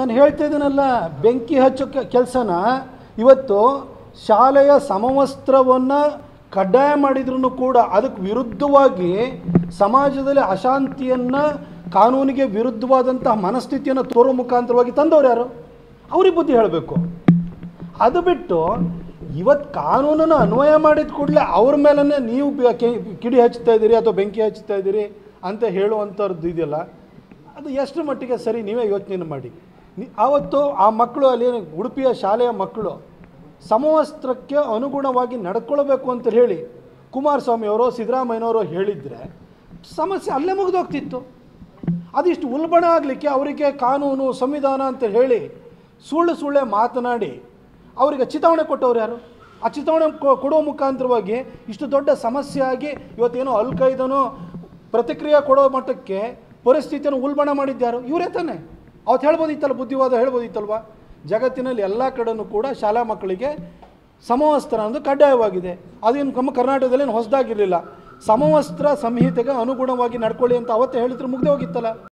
ನಾನು ಹೇಳ್ತಾ ಇದ್ದೀನಲ್ಲ ಬೆಂಕಿ ಹಚ್ಚೋ ಕೆಲಸನ ಇವತ್ತು ಶಾಲೆಯ ಸಮವಸ್ತ್ರವನ್ನು ಕಡ್ಡಾಯ ಮಾಡಿದ್ರೂ ಕೂಡ ಅದಕ್ಕೆ ವಿರುದ್ಧವಾಗಿ ಸಮಾಜದಲ್ಲಿ ಅಶಾಂತಿಯನ್ನು ಕಾನೂನಿಗೆ ವಿರುದ್ಧವಾದಂತಹ ಮನಸ್ಥಿತಿಯನ್ನು ತೋರೋ ಮುಖಾಂತರವಾಗಿ ತಂದವ್ರು ಯಾರು ಅವ್ರಿಗೆ ಬುದ್ಧಿ ಹೇಳಬೇಕು ಅದು ಬಿಟ್ಟು ಇವತ್ತು ಕಾನೂನನ್ನು ಅನ್ವಯ ಮಾಡಿದ ಕೂಡಲೇ ಅವ್ರ ಮೇಲೇ ನೀವು ಬೆ- ಕೆ- ಕಿಡಿ ಹಚ್ತಾ ಇದ್ದೀರಿ ಅಥವಾ ಬೆಂಕಿ ಹಚ್ತಾ ಇದ್ದೀರಿ ಅಂತ ಹೇಳುವಂಥದ್ದು ಇದೆಯಲ್ಲ ಅದು ಎಷ್ಟು ಮಟ್ಟಿಗೆ ಸರಿ ನೀವೇ ಯೋಚನೆ ಮಾಡಿ ನಿ ಆವತ್ತು ಆ ಮಕ್ಕಳು ಅಲ್ಲಿ ಉಡುಪಿಯ ಶಾಲೆಯ ಮಕ್ಕಳು ಸಮವಸ್ತ್ರಕ್ಕೆ ಅನುಗುಣವಾಗಿ ನಡ್ಕೊಳ್ಬೇಕು ಅಂತ ಹೇಳಿ ಕುಮಾರಸ್ವಾಮಿಯವರು ಸಿದ್ದರಾಮಯ್ಯನವರು ಹೇಳಿದರೆ ಸಮಸ್ಯೆ ಅಲ್ಲೇ ಮುಗಿದೋಗ್ತಿತ್ತು ಅದಿಷ್ಟು ಉಲ್ಬಣ ಆಗಲಿಕ್ಕೆ ಅವರಿಗೆ ಕಾನೂನು ಸಂವಿಧಾನ ಅಂತ ಹೇಳಿ ಸುಳ್ಳು ಸುಳ್ಳೆ ಮಾತನಾಡಿ ಅವರಿಗೆ ಚಿತಾವಣೆ ಕೊಟ್ಟವ್ರು ಯಾರು ಆ ಚಿತಾವಣೆ ಕೊ- ಕೊಡೋ ಮುಖಾಂತರವಾಗಿ ಇಷ್ಟು ದೊಡ್ಡ ಸಮಸ್ಯೆ ಆಗಿ ಇವತ್ತೇನೋ ಅಲ್ ಖೈದನೋ ಪ್ರತಿಕ್ರಿಯೆ ಕೊಡೋ ಮಟ್ಟಕ್ಕೆ ಪರಿಸ್ಥಿತಿಯನ್ನು ಉಲ್ಬಣ ಮಾಡಿದ್ಯಾರು ಇವರೇ ತಾನೆ ಅವತ್ತು ಹೇಳ್ಬೋದಿತ್ತಲ್ಲ ಬುದ್ಧಿವಾದ ಹೇಳ್ಬೋದಿತ್ತಲ್ವಾ ಜಗತ್ತಿನಲ್ಲಿ ಎಲ್ಲ ಕಡೆನೂ ಕೂಡ ಶಾಲಾ ಮಕ್ಕಳಿಗೆ ಸಮವಸ್ತ್ರ ಅನ್ನೋದು ಕಡ್ಡಾಯವಾಗಿದೆ ಅದೇನು ನಮ್ಮ ಕರ್ನಾಟಕದಲ್ಲಿ ಹೊಸದಾಗಿರಲಿಲ್ಲ ಸಮವಸ್ತ್ರ ಸಂಹಿತೆಗೆ ಅನುಗುಣವಾಗಿ ನಡ್ಕೊಳ್ಳಿ ಅಂತ ಅವತ್ತೇ ಹೇಳಿದ್ರೆ ಮುಗ್ದೇ ಹೋಗಿತ್ತಲ್ಲ